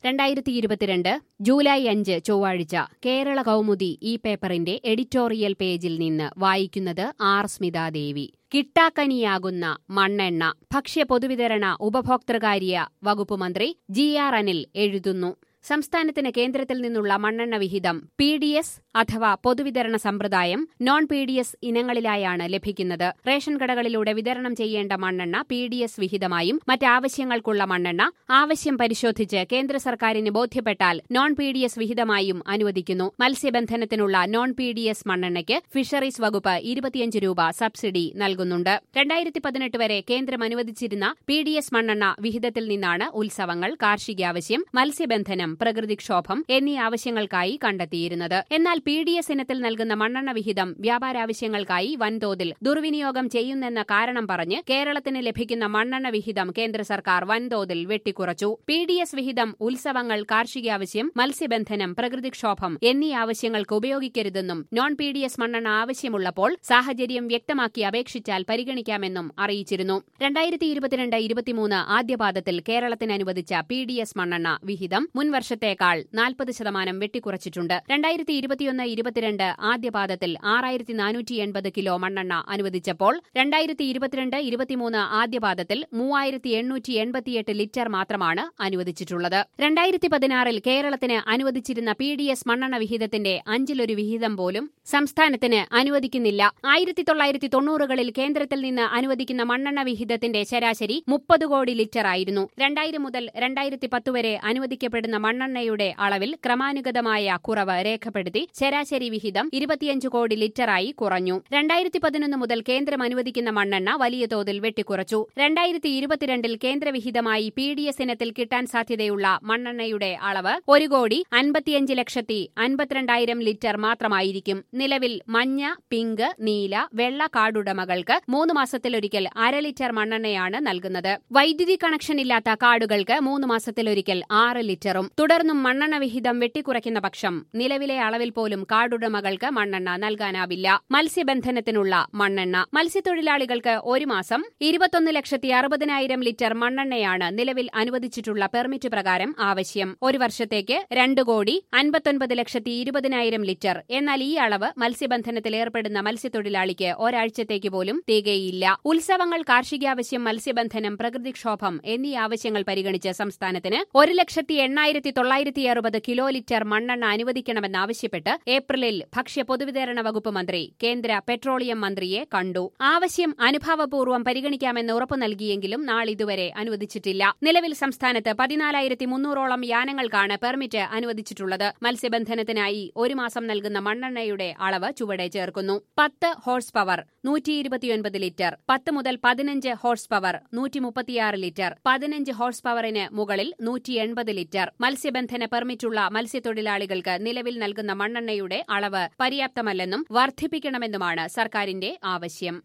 രണ്ടായിരത്തി ഇരുപത്തിരണ്ട് ജൂലൈ അഞ്ച് ചൊവ്വാഴ്ച കേരള കൗമുദി ഈ പേപ്പറിന്റെ എഡിറ്റോറിയൽ പേജിൽ നിന്ന് വായിക്കുന്നത് ആർ സ്മിതാദേവി കിട്ടാക്കനിയാകുന്ന മണ്ണെണ്ണ ഭക്ഷ്യ പൊതുവിതരണ ഉപഭോക്തൃകാര്യ വകുപ്പ് മന്ത്രി ജി ആർ അനിൽ എഴുതുന്നു സംസ്ഥാനത്തിന് കേന്ദ്രത്തിൽ നിന്നുള്ള മണ്ണെണ്ണ വിഹിതം പി ഡി എസ് അഥവാ പൊതുവിതരണ സമ്പ്രദായം നോൺ പി ഡി എസ് ഇനങ്ങളിലായാണ് ലഭിക്കുന്നത് റേഷൻ കടകളിലൂടെ വിതരണം ചെയ്യേണ്ട മണ്ണെണ്ണ പി ഡി എസ് വിഹിതമായും മറ്റാവശ്യങ്ങൾക്കുള്ള മണ്ണെണ്ണ ആവശ്യം പരിശോധിച്ച് കേന്ദ്ര സർക്കാരിന് ബോധ്യപ്പെട്ടാൽ നോൺ പി ഡി എസ് വിഹിതമായും അനുവദിക്കുന്നു മത്സ്യബന്ധനത്തിനുള്ള നോൺ പി ഡി എസ് മണ്ണെണ്ണയ്ക്ക് ഫിഷറീസ് വകുപ്പ് ഇരുപത്തിയഞ്ച് രൂപ സബ്സിഡി നൽകുന്നുണ്ട് രണ്ടായിരത്തി പതിനെട്ട് വരെ കേന്ദ്രം അനുവദിച്ചിരുന്ന പി ഡി എസ് മണ്ണെണ്ണ വിഹിതത്തിൽ നിന്നാണ് ഉത്സവങ്ങൾ കാർഷികാവശ്യം മത്സ്യബന്ധനം പ്രകൃതിക്ഷോഭം എന്നീ ആവശ്യങ്ങൾക്കായി കണ്ടെത്തിയിരുന്നത് എന്നാൽ പി ഡി എസ് ഇനത്തിൽ നൽകുന്ന മണ്ണെണ്ണ വിഹിതം വ്യാപാരാവശ്യങ്ങൾക്കായി വൻതോതിൽ ദുർവിനിയോഗം ചെയ്യുന്നെന്ന കാരണം പറഞ്ഞ് കേരളത്തിന് ലഭിക്കുന്ന മണ്ണെണ്ണ വിഹിതം കേന്ദ്ര സർക്കാർ വൻതോതിൽ വെട്ടിക്കുറച്ചു പി ഡി എസ് വിഹിതം ഉത്സവങ്ങൾ കാർഷികാവശ്യം മത്സ്യബന്ധനം പ്രകൃതിക്ഷോഭം എന്നീ ആവശ്യങ്ങൾക്ക് ഉപയോഗിക്കരുതെന്നും നോൺ പി ഡി എസ് മണ്ണെണ്ണ ആവശ്യമുള്ളപ്പോൾ സാഹചര്യം വ്യക്തമാക്കി അപേക്ഷിച്ചാൽ പരിഗണിക്കാമെന്നും അറിയിച്ചിരുന്നു രണ്ടായിരത്തി ഇരുപത്തിരണ്ട് ഇരുപത്തിമൂന്ന് ആദ്യപാദത്തിൽ കേരളത്തിന് അനുവദിച്ച പി ഡി എസ് മണ്ണെണ്ണ വിഹിതം മുൻ വർഷത്തേക്കാൾ നാൽപ്പത് ശതമാനം വെട്ടിക്കുറച്ചിട്ടുണ്ട് രണ്ടായിരത്തി ഇരുപത്തിയൊന്ന് ഇരുപത്തിരണ്ട് ആദ്യപാദത്തിൽ ആറായിരത്തി നാനൂറ്റി എൺപത് കിലോ മണ്ണെണ്ണ അനുവദിച്ചപ്പോൾ രണ്ടായിരത്തി ഇരുപത്തിരണ്ട് ഇരുപത്തിമൂന്ന് ആദ്യപാദത്തിൽ മൂവായിരത്തി എണ്ണൂറ്റി എൺപത്തിയെട്ട് ലിറ്റർ മാത്രമാണ് അനുവദിച്ചിട്ടുള്ളത് രണ്ടായിരത്തി പതിനാറിൽ കേരളത്തിന് അനുവദിച്ചിരുന്ന പി ഡി എസ് മണ്ണെണ്ണ വിഹിതത്തിന്റെ അഞ്ചിലൊരു വിഹിതം പോലും സംസ്ഥാനത്തിന് അനുവദിക്കുന്നില്ല ആയിരത്തി തൊള്ളായിരത്തി തൊണ്ണൂറുകളിൽ കേന്ദ്രത്തിൽ നിന്ന് അനുവദിക്കുന്ന മണ്ണെണ്ണ വിഹിതത്തിന്റെ ശരാശരി മുപ്പത് കോടി ലിറ്റർ ആയിരുന്നു രണ്ടായിരം മുതൽ രണ്ടായിരത്തി പത്ത് വരെ അനുവദിക്കപ്പെടുന്ന മണ്ണെണ്ണയുടെ അളവിൽ ക്രമാനുഗതമായ കുറവ് രേഖപ്പെടുത്തി ശരാശരി വിഹിതം ഇരുപത്തിയഞ്ച് കോടി ലിറ്ററായി കുറഞ്ഞു രണ്ടായിരത്തി പതിനൊന്ന് മുതൽ കേന്ദ്രം അനുവദിക്കുന്ന മണ്ണെണ്ണ വലിയ തോതിൽ വെട്ടിക്കുറച്ചു രണ്ടായിരത്തി ഇരുപത്തിരണ്ടിൽ കേന്ദ്രവിഹിതമായി പി ഡി എസ് ഇനത്തിൽ കിട്ടാൻ സാധ്യതയുള്ള മണ്ണെണ്ണയുടെ അളവ് ഒരു കോടി അൻപത്തിയഞ്ച് ലക്ഷത്തി അൻപത്തിരണ്ടായിരം ലിറ്റർ മാത്രമായിരിക്കും നിലവിൽ മഞ്ഞ പിങ്ക് നീല വെള്ള കാർഡുടമകൾക്ക് മൂന്ന് മാസത്തിലൊരിക്കൽ അര ലിറ്റർ മണ്ണെണ്ണയാണ് നൽകുന്നത് വൈദ്യുതി കണക്ഷൻ ഇല്ലാത്ത കാർഡുകൾക്ക് മൂന്ന് മാസത്തിലൊരിക്കൽ ആറ് ലിറ്ററും തുടർന്നും മണ്ണെണ്ണ വിഹിതം വെട്ടിക്കുറയ്ക്കുന്ന പക്ഷം നിലവിലെ അളവിൽ പോലും കാർഡുടമകൾക്ക് മണ്ണെണ്ണ നൽകാനാവില്ല മത്സ്യബന്ധനത്തിനുള്ള മണ്ണെണ്ണ മത്സ്യത്തൊഴിലാളികൾക്ക് ഒരു മാസം ഇരുപത്തൊന്ന് ലക്ഷത്തി അറുപതിനായിരം ലിറ്റർ മണ്ണെണ്ണയാണ് നിലവിൽ അനുവദിച്ചിട്ടുള്ള പെർമിറ്റ് പ്രകാരം ആവശ്യം ഒരു വർഷത്തേക്ക് രണ്ട് കോടി അൻപത്തൊൻപത് ലക്ഷത്തി ഇരുപതിനായിരം ലിറ്റർ എന്നാൽ ഈ അളവ് മത്സ്യബന്ധനത്തിൽ ഏർപ്പെടുന്ന മത്സ്യത്തൊഴിലാളിക്ക് ഒരാഴ്ചത്തേക്ക് പോലും തികയില്ല ഉത്സവങ്ങൾ കാർഷികാവശ്യം മത്സ്യബന്ധനം പ്രകൃതിക്ഷോഭം എന്നീ ആവശ്യങ്ങൾ പരിഗണിച്ച് സംസ്ഥാനത്തിന് ഒരു ലക്ഷത്തി എണ്ണായിരത്തി തൊള്ളായിരത്തി അറുപത് കിലോ ലിറ്റർ മണ്ണെണ്ണ അനുവദിക്കണമെന്നാവശ്യപ്പെട്ട് ഏപ്രിലിൽ ഭക്ഷ്യ പൊതുവിതരണ വകുപ്പ് മന്ത്രി കേന്ദ്ര പെട്രോളിയം മന്ത്രിയെ കണ്ടു ആവശ്യം അനുഭാവപൂർവ്വം പരിഗണിക്കാമെന്ന് ഉറപ്പു നൽകിയെങ്കിലും നാളിതുവരെ അനുവദിച്ചിട്ടില്ല നിലവിൽ സംസ്ഥാനത്ത് പതിനാലായിരത്തി മുന്നൂറോളം യാനങ്ങൾക്കാണ് പെർമിറ്റ് അനുവദിച്ചിട്ടുള്ളത് മത്സ്യബന്ധനത്തിനായി ഒരു മാസം നൽകുന്ന മണ്ണെണ്ണയുടെ അളവ് ചുവടെ ചേർക്കുന്നു പത്ത് ഹോഴ്സ് പവർ നൂറ്റി ഇരുപത്തിയൊൻപത് ലിറ്റർ പത്ത് മുതൽ പതിനഞ്ച് ഹോഴ്സ് പവർ നൂറ്റി മുപ്പത്തിയാറ് ലിറ്റർ പതിനഞ്ച് ഹോഴ്സ് പവറിന് മുകളിൽ നൂറ്റി എൺപത് ലിറ്റർ മത്സ്യബന്ധന പെർമിറ്റുള്ള മത്സ്യത്തൊഴിലാളികൾക്ക് നിലവിൽ നൽകുന്ന മണ്ണെണ്ണയുടെ അളവ് പര്യാപ്തമല്ലെന്നും വർദ്ധിപ്പിക്കണമെന്നുമാണ് സർക്കാരിന്റെ ആവശ്യം